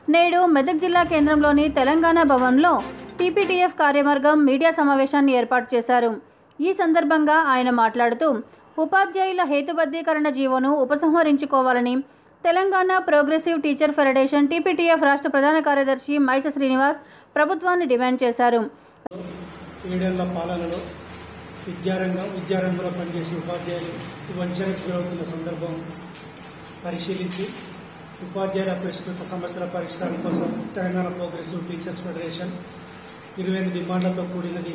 నేడు మెదక్ జిల్లా కేంద్రంలోని తెలంగాణ భవన్లో టీపీటీఎఫ్ కార్యవర్గం మీడియా సమావేశాన్ని ఏర్పాటు చేశారు ఈ సందర్భంగా ఆయన మాట్లాడుతూ ఉపాధ్యాయుల హేతుబద్ధీకరణ జీవోను ఉపసంహరించుకోవాలని Telangana progressive teacher federation TPTF రాష్ట్ర ప్రధాన కార్యదర్శి మైస శ్రీనివాస్ ప్రభుత్వాన్ని డిమాండ్ చేశారు ఏడేళ్ల పాలనలో విద్యారంగం విద్యారంగంలో పనిచేసే ఉపాధ్యాయులు వంచనకు గురవుతున్న సందర్భం పరిశీలించి ఉపాధ్యాయుల పరిష్కృత సమస్యల పరిష్కారం కోసం తెలంగాణ ప్రోగ్రెసివ్ టీచర్స్ ఫెడరేషన్ ఇరవై ఎనిమిది డిమాండ్లతో కూడినది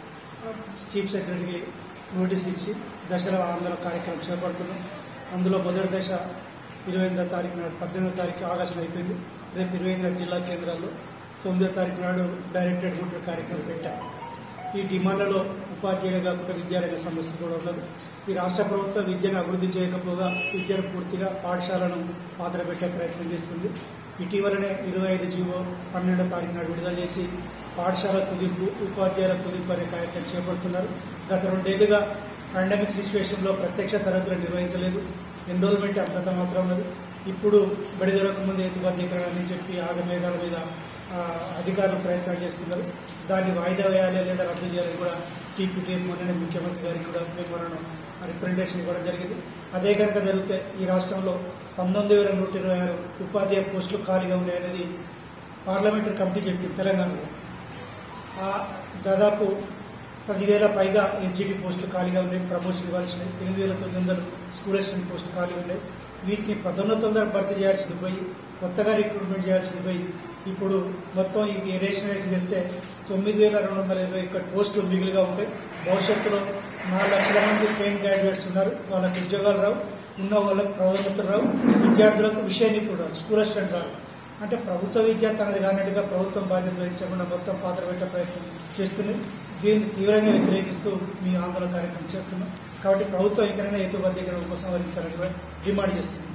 చీఫ్ సెక్రటరీకి నోటీస్ ఇచ్చి దశల ఆందోళన కార్యక్రమం చేపడుతున్నాం అందులో మొదటి దశ ఇరవై ఎనిమిదో తారీఖు నాడు పద్దెనిమిదో తారీఖు ఆగస్టు అయిపోయింది రేపు ఇరవై ఎనిమిది జిల్లా కేంద్రాల్లో తొమ్మిదో తారీఖు నాడు డైరెక్టెడ్ రూట్ కార్యక్రమం పెట్టాం ఈ డిమాండ్లలో ఉపాధ్యాయులు కాకుండా విద్యారంగ సమస్య కూడా ఉన్నది ఈ రాష్ట్ర ప్రభుత్వం విద్యను అభివృద్ధి చేయకపోగా విద్యను పూర్తిగా పాఠశాలను పాత్ర పెట్టే ప్రయత్నం చేస్తుంది ఇటీవలనే ఇరవై ఐదు జీవో పన్నెండో తారీఖు నాడు విడుదల చేసి పాఠశాల కుదింపు ఉపాధ్యాయుల కుదింపు అనే కార్యక్రమం చేపడుతున్నారు గత రెండేళ్లుగా పాండమిక్ సిచ్యువేషన్ లో ప్రత్యక్ష తరగతులు నిర్వహించలేదు ఎన్రోల్మెంట్ అంతంత మాత్రం ఉన్నది ఇప్పుడు బడి దొరకముందు హేతుబద్ధీకరణ అని చెప్పి ఆగమేఘాల మీద ఆ, అధికారులు ప్రయత్నాలు చేస్తున్నారు దాన్ని వాయిదా వేయాలి లేదా రద్దు చేయాలని కూడా టీపీటీఎం మొన్ననే ముఖ్యమంత్రి గారికి కూడా మెమోరాండం రిప్రజెంటేషన్ ఇవ్వడం జరిగింది అదే కనుక జరిగితే ఈ రాష్ట్రంలో పంతొమ్మిది వేల నూట ఇరవై ఆరు ఉపాధ్యాయ పోస్టులు ఖాళీగా ఉన్నాయనేది పార్లమెంటరీ కమిటీ చెప్పింది తెలంగాణలో ఆ దాదాపు పదివేల పైగా హెచ్జిటి పోస్టులు ఖాళీగా ఉన్నాయి ప్రమోషన్ ఇవ్వాల్సినవి ఎనిమిది వేల తొమ్మిది వందలు స్కూల్ అసిస్టెంట్ పోస్టులు ఖాళీగా ఉన్నాయి వీటిని పదోన్నతంగా భర్తీ చేయాల్సింది పోయి కొత్తగా రిక్రూట్మెంట్ చేయాల్సింది పోయి ఇప్పుడు మొత్తం ఈ రేషనలైజేషన్ చేస్తే తొమ్మిది వేల రెండు వందల ఇరవై ఒక్క పోస్టులు మిగిలిగా ఉంటాయి భవిష్యత్తులో నాలుగు లక్షల మంది ట్రైన్ గ్రాడ్యుయేట్స్ ఉన్నారు వాళ్ళకి ఉద్యోగాలు రావు ఉన్న వాళ్ళకి పదోన్నతులు రావు విద్యార్థులకు విషయ నిపుణులు రావు స్కూల్ అసిస్టెంట్ రావు అంటే ప్రభుత్వ విద్య తనది కానట్టుగా ప్రభుత్వం బాధ్యత వహించకుండా మొత్తం పాత్ర పెట్టే ప్రయత్నం చేస్తుంది దీన్ని తీవ్రంగా వ్యతిరేకిస్తూ మీ ఆందోళన కార్యక్రమం చేస్తున్నాం కాబట్టి ప్రభుత్వం ఎక్కడైనా హేతుబద్ధీకరణ ఉపసంహరించాలని కూడా డిమాండ్ చేస్తుంది